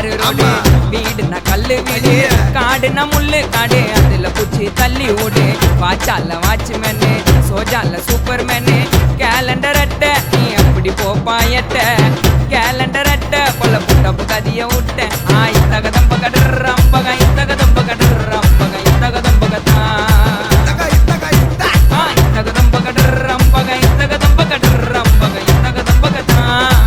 தாரு ரோடு வீடுனா கல்லு வீடு காடுனா முள்ளு காடு அதுல பூச்சி தள்ளி ஓடு வாச்சால வாட்ச்மேனு சோஜால சூப்பர் மேனு கேலண்டர் அட்டை நீ அப்படி போப்பாயட்ட கேலண்டர் அட்டை கொல்ல புட்டப்பு கதிய விட்ட ஆ இத்தகதம்ப கடறம்பக இத்தகதம்ப கடறம்பக இத்தகதம்ப கதா ஆ இத்தகதம்ப கடறம்பக இத்தகதம்ப கடறம்பக இத்தகதம்ப கதா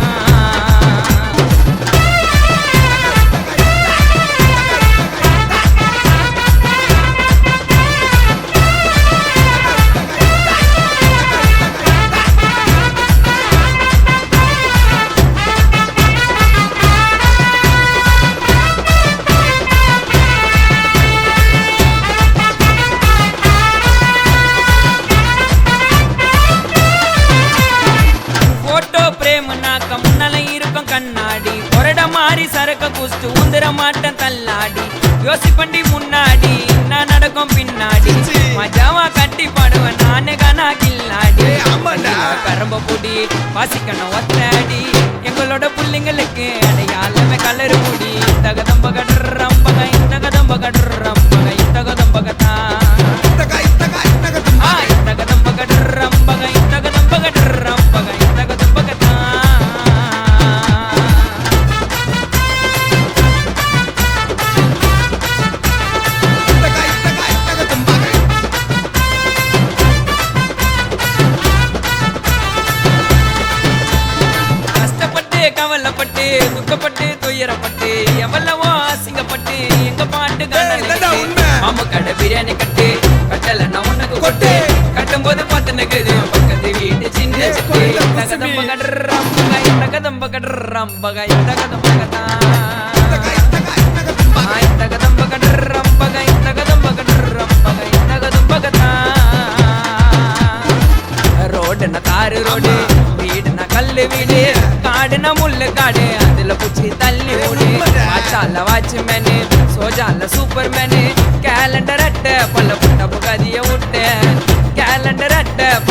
போட்டோ பிரேம் நாக்க முன்னால இருக்கும் கண்ணாடி கொரட மாறி சரக்க குஸ்து ஊந்துற மாட்டேன் தள்ளாடி யோசிப்பண்டி முன்னாடி நான் நடக்கும் பின்னாடி மஜாவா கட்டி பாடுவேன் நானே கனா கில்லாடி ஏய், ஆமாண்டா. கரம்ப பொடி வாசிக்கணும் ஒத்தாடி எங்களோட புள்ளைங்களுக்கு அடையாளமே கலரு முடி தகதம்ப கடறம்பக இந்த கதம்ப கடறம்பக இந்த கதம்ப கதா ஆ இந்த கதம்ப கடறம்பக இந்த கதம்ப கடறம்பக இந்த கதம்ப கதா கஷ்டப்பட்டு கவலைப்பட்டு துக்கப்பட்டு துயரப்பட்டு எவ்வளவோ அசிங்கப்பட்டு எங்க பாட்டு ஏய், இதான்டா உண்மை. மாமு கடை பிரியாணி கட்டு கட்டல நான் உனக்கு கொட்டு கட்டும் போது பார்த்து நக்குது பக்கத்து வீட்டு சின்ன ஏய், சிட்டு கோயில்ல தகதம்ப குசுமி. கடறம்பக இந்த கதம்ப கடறம்பக இந்த கதம்ப கதா ஆய் தகதம்ப கடறம்பக இந்த கதம்ப கடறம்பக இந்த கதம்ப கதா ரோடுன தாரு ரோடு வீடுன கல்லு வீடு காடுன முள்ளு காடு அதுல பூச்சி தள்ளி ஓடு உண்மைடா. வாச்சால வாட்ச்மேனு சோஜால சூப்பர் மேனு கேலண்டர் அட்டை பல்ல புட்ட புகதிய விட்ட கேலண்டர் அட்டை